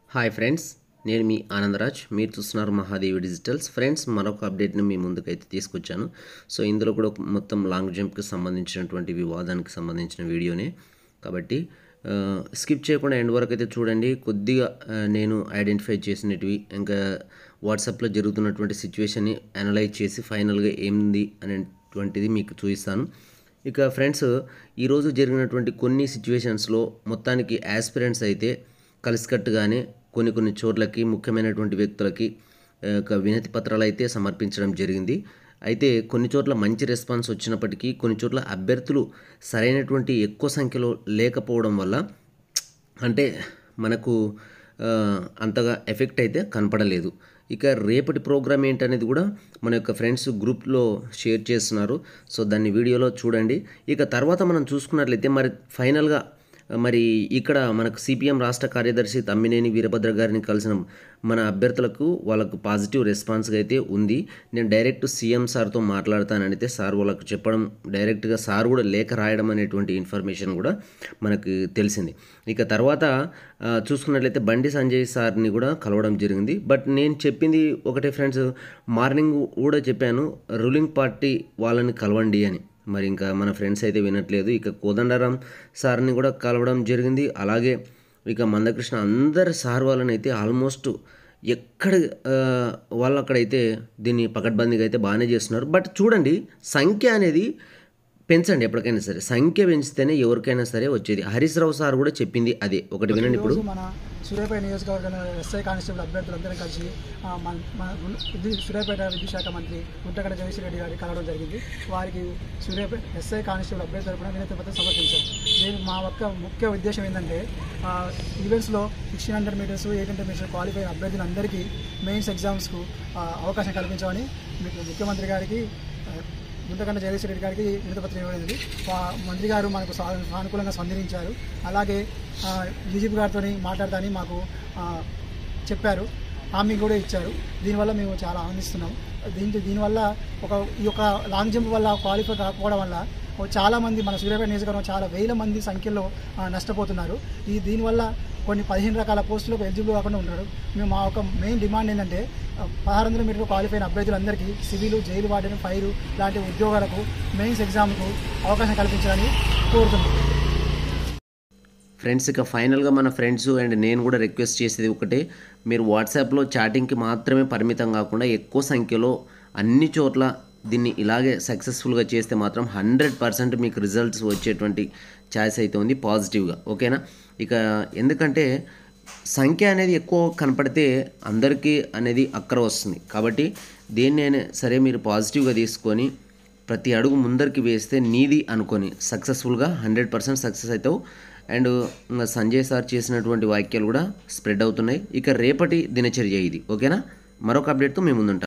hi friends నేను మీ ఆనందరాజ్ మీరు చూస్తున్నారు మహాదేవి డిజిటల్స్ ఫ్రెండ్స్ మరొక అప్డేట్ని మీ ముందుకైతే తీసుకొచ్చాను సో ఇందులో కూడా ఒక మొత్తం లాంగ్ జంప్కి సంబంధించినటువంటి వివాదానికి సంబంధించిన వీడియోనే కాబట్టి ఆ, స్కిప్ చేయకుండా ఎండ్ వరకు అయితే చూడండి కొద్దిగా ఆ, నేను ఐడెంటిఫై చేసినటివి ఇంకా వాట్సాప్లో జరుగుతున్నటువంటి సిచ్యువేషన్ని అనలైజ్ చేసి ఫైనల్గా ఏంది అనేటువంటిది మీకు చూపిస్తాను ఇక ఫ్రెండ్స్ ఈరోజు జరిగినటువంటి కొన్ని సిచ్యువేషన్స్లో మొత్తానికి యాస్పిరెంట్స్ అయితే కలిసికట్టుగానే కొన్ని కొన్ని చోట్లకి ముఖ్యమైనటువంటి వ్యక్తులకి ఆ, ఒక వినతి పత్రాలు అయితే సమర్పించడం జరిగింది అయితే కొన్ని చోట్ల మంచి రెస్పాన్స్ వచ్చినప్పటికీ కొన్ని చోట్ల అభ్యర్థులు సరైనటువంటి ఎక్కువ సంఖ్యలో లేకపోవడం వల్ల అంటే మనకు ఆ, అంతగా ఎఫెక్ట్ అయితే కనపడలేదు ఇక రేపటి ప్రోగ్రామ్ ఏంటనేది కూడా మన యొక్క ఫ్రెండ్స్ గ్రూప్లో షేర్ చేస్తున్నారు సో దాన్ని వీడియోలో చూడండి ఇక తర్వాత మనం చూసుకున్నట్లయితే మరి ఫైనల్గా మరి ఇక్కడ మనకు సిపిఎం రాష్ట్ర కార్యదర్శి తమ్మినేని వీరభద్ర గారిని కలిసిన మన అభ్యర్థులకు వాళ్ళకు పాజిటివ్ రెస్పాన్స్గా అయితే ఉంది నేను డైరెక్ట్ సీఎం సార్తో మాట్లాడతానని అయితే సార్ వాళ్ళకు చెప్పడం డైరెక్ట్గా సార్ కూడా లేఖ రాయడం అనేటువంటి ఇన్ఫర్మేషన్ కూడా మనకు తెలిసింది ఇక తర్వాత ఆ, చూసుకున్నట్లయితే బండి సంజయ్ సార్ని కూడా కలవడం జరిగింది బట్ నేను చెప్పింది ఒకటే ఫ్రెండ్స్ మార్నింగ్ కూడా చెప్పాను రూలింగ్ పార్టీ వాళ్ళని కలవండి అని మరి ఇంకా మన ఫ్రెండ్స్ అయితే వినట్లేదు ఇక కోదండరాం సార్ని కూడా కలవడం జరిగింది అలాగే ఇక మందకృష్ణ అందరి సార్ వాళ్ళని అయితే ఆల్మోస్ట్ ఎక్కడ ఆ, వాళ్ళు అక్కడైతే దీన్ని పకడ్బందీగా అయితే బాగానే చేస్తున్నారు బట్ చూడండి సంఖ్య అనేది పెంచండి ఎప్పటికైనా సరే సంఖ్య పెంచితేనే ఎవరికైనా సరే వచ్చేది హరీష్ రావు సార్ కూడా చెప్పింది అదే ఒకటి వినండి ఇప్పుడు ఈరోజు మన సూర్యాపేట నియోజకవర్గంలో ఎస్ఐ కానిస్టేబుల్ అభ్యర్థులందరం కలిసి ఆ, మన మన ఇది సూర్యాపేట విద్యుత్ శాఖ మంత్రి గుంటగడ జగదీశ్వర రెడ్డి గారికి కలవడం జరిగింది వారికి సూర్యాపేట ఎస్ఐ కానిస్టేబుల్ అభ్యర్థి తరపున వినతి పత్రం సమర్పించాం దీని మా యొక్క ముఖ్య ఉద్దేశం ఏంటంటే ఆ, ఈవెంట్స్లో sixteen hundred metres eight hundred metres qualify అయిన అభ్యర్థులందరికీ మెయిన్స్ ఎగ్జామ్స్కు ఆ, అవకాశం కల్పించామని మీకు ముఖ్యమంత్రి గారికి ఆ, గుంటకండ జగదీశ్వర రెడ్డి గారికి వినతిపత్రం ఇవ్వలేదు వా- మంత్రి గారు మనకు సా- సానుకూలంగా స్పందించారు అలాగే డీజీపీ గారితో మాట్లాడతాని మాకు ఆ, చెప్పారు హామీ కూడా ఇచ్చారు దీనివల్ల మేము చాలా ఆనందిస్తున్నాం దీంతో దీనివల్ల ఒక ఈ యొక్క లాంగ్ జంప్ వల్ల క్వాలిఫై కాకపోవడం వల్ల ఓ చాలా మంది మన సూర్యాపేట నియోజకవర్గం చాలా వేల మంది సంఖ్యలో ఆ, నష్టపోతున్నారు ఈ దీనివల్ల కొన్ని పదిహేను రకాల పోస్టులకు ఎలిజిబుల్ కాకుండా ఉన్నారు మేము మా యొక్క మెయిన్ డిమాండ్ ఏంటంటే ఆ, పదహారు వందల మీటర్లు క్వాలిఫై అయిన అభ్యర్థులందరికీ సివిల్ జైలు వార్డెన్ ఫైర్ లాంటి ఉద్యోగాలకు మెయిన్స్ ఎగ్జామ్కు అవకాశం కల్పించాలని కోరుతున్నాం ఫ్రెండ్స్ ఇక ఫైనల్గా మన ఫ్రెండ్స్ అండ్ నేను కూడా రిక్వెస్ట్ చేసేది ఒకటే మీరు వాట్సాప్లో చాటింగ్కి మాత్రమే పరిమితం కాకుండా ఎక్కువ సంఖ్యలో అన్ని చోట్ల దీన్ని ఇలాగే సక్సెస్ఫుల్గా చేస్తే మాత్రం హండ్రెడ్ పర్సెంట్ మీకు రిజల్ట్స్ వచ్చేటువంటి ఛాయిస్ అయితే ఉంది పాజిటివ్గా ఓకేనా ఇక ఎందుకంటే సంఖ్య అనేది ఎక్కువ కనపడితే అందరికీ అనేది అక్కర వస్తుంది కాబట్టి దేన్నైనా సరే మీరు పాజిటివ్గా తీసుకొని ప్రతి అడుగు ముందరికి వేస్తే నీది అనుకొని సక్సెస్ఫుల్గా హండ్రెడ్ పర్సెంట్ సక్సెస్ అవుతావు అండ్ ఇంకా సంజయ్ సార్ చేసినటువంటి వాక్యాలు కూడా స్ప్రెడ్ అవుతున్నాయి ఇక రేపటి దినచర్య ఇది ఓకేనా మరొక అప్డేట్తో మేము ముందుంటాం